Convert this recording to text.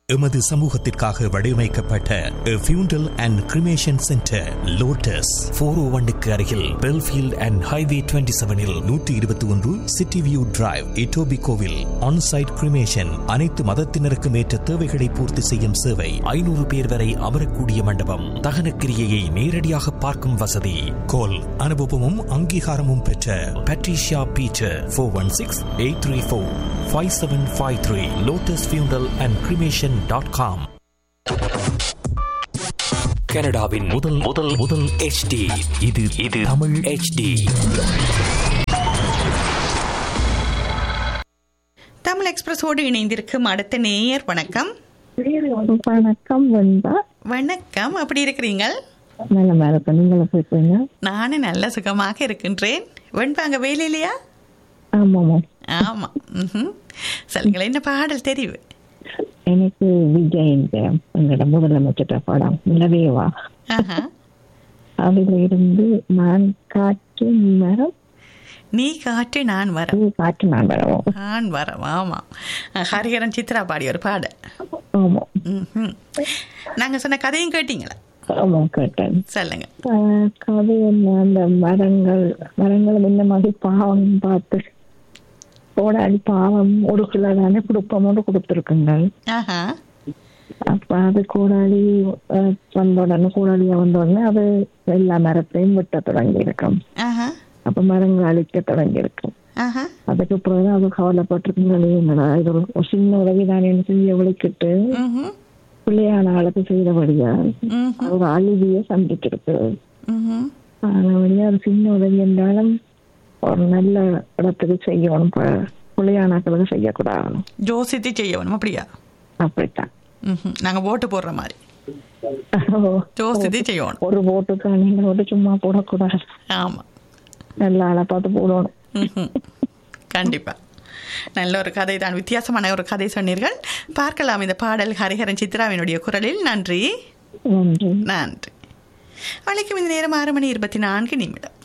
எமது சமூகத்திற்காக வடிவமைக்கப்பட்ட funeral and cremation centre Lotus four O ஒன்னுக்கு அருகில் பெல்ஃபீல்ட் அண்ட் ஹைவே டுவெண்ட்டி செவனில் நூற்றி இருபத்தி ஒன்று சிட்டி வியூ டிரைவ் இட்டோபி கோவில் ஆன்சைட் கிரிமேஷன் அனைத்து மதத்தினருக்கும் ஏற்ற தேவைகளை பூர்த்தி செய்யும் சேவை ஐநூறு பேர் வரை அமரக்கூடிய மண்டபம் தகன கிரியையை நேரடியாக பார்க்கும் வசதி கோல் அனுபவமும் அங்கீகாரமும் பெற்ற Patricia Beecher four one six eight three four five seven five three Lotus funeral and cremation dot com கனடாவின் முதல் முதல் முதல் HD இது இது தமிழ் HD தமிழ் எக்ஸ்பிரஸோடு இணைந்திருக்கும் அடுத்த நேயர் வணக்கம் வணக்கம் வெண்பா வணக்கம் அப்படி இருக்கிறீங்கள் நல்ல மேல இருப்பேன் நீங்களும் போயிருப்பீங்க நானும் நல்ல சுகமாக இருக்கின்றேன் வெண்பாங்க வேலையிலையா ஆமாமா ஆமா ம்ஹும். சொல்லுங்களேன் என்ன பாடல் தெரிவு எனக்கு விஜய் எங்களோட முதலமைச்சர் படம் நிலவேவா ஆஹா. அதுல இருந்து நான் காற்று மரம் நீ காற்று நான் வர நீ காற்று நான் மரம் நான் வரம் ஆமா ஹரிஹரன் சித்ரா பாடி ஒரு பாடல் ஆமா ம்ஹும். நாங்க சொன்ன கதையும் கேட்டீங்களா ஆமா கேட்டேன் சொல்லுங்க ஆஹ் கதை என்ன அந்த மரங்கள் மரங்கள் இந்த மாதிரி பாவம் பார்த்து போடாடி பாவம் ஒரு கிலோ தானே குடுப்பமோடு கொடுத்துருக்குங்க ஆஹா அப்ப அது கோடாளி அஹ், வந்த உடனே கோடாளியா வந்த உடனே அது எல்லா மரத்தையும் வெட்ட தொடங்கி இருக்கும் ஆஹா அப்ப மரங்கள் அழிக்க தொடங்கி இருக்கும் ஆஹா அதுக்கு பிறகு அது கவலைப்பட்டிருக்குங்களே என்னடா இது ஒரு ஒரு சின்ன உதவி தானே செய்ய விളിக்கிட்டு ம்ஹும். பிள்ளையான ஆளுக்கு செய்தபடியா ம்ஹும். அது ஒரு அழுவிய சந்திச்சிருக்கு ம்ஹும். அதனால அது சின்ன உதவி என்றாலும் ஒரு நல்ல இடத்துக்கு செய்யணும் ப- பிள்ளையானாக்களுக்கு செய்யக்கூடாது ஜோசித்து செய்யணும் அப்படியா அப்படித்தான் ம்ஹும். நாங்க ஓட்டு போடுற மாதிரி ஜோசித்து செய்யணும் ஒரு போட்டுக்கு நீங்க போட்டு சும்மா போடக்கூடாது ஆமா நல்ல ஆளை பார்த்து போடணும் ம்ஹும். கண்டிப்பா நல்ல ஒரு கதை தான் வித்தியாசமான ஒரு கதை சொன்னீர்கள் பார்க்கலாம் இந்த பாடல் ஹரிஹரன் சித்ராவினுடைய குரலில் நன்றி நன்றி நன்றி வணக்கம் இந்த நேரம் ஆறு மணி இருபத்தி நான்கு நிமிடம்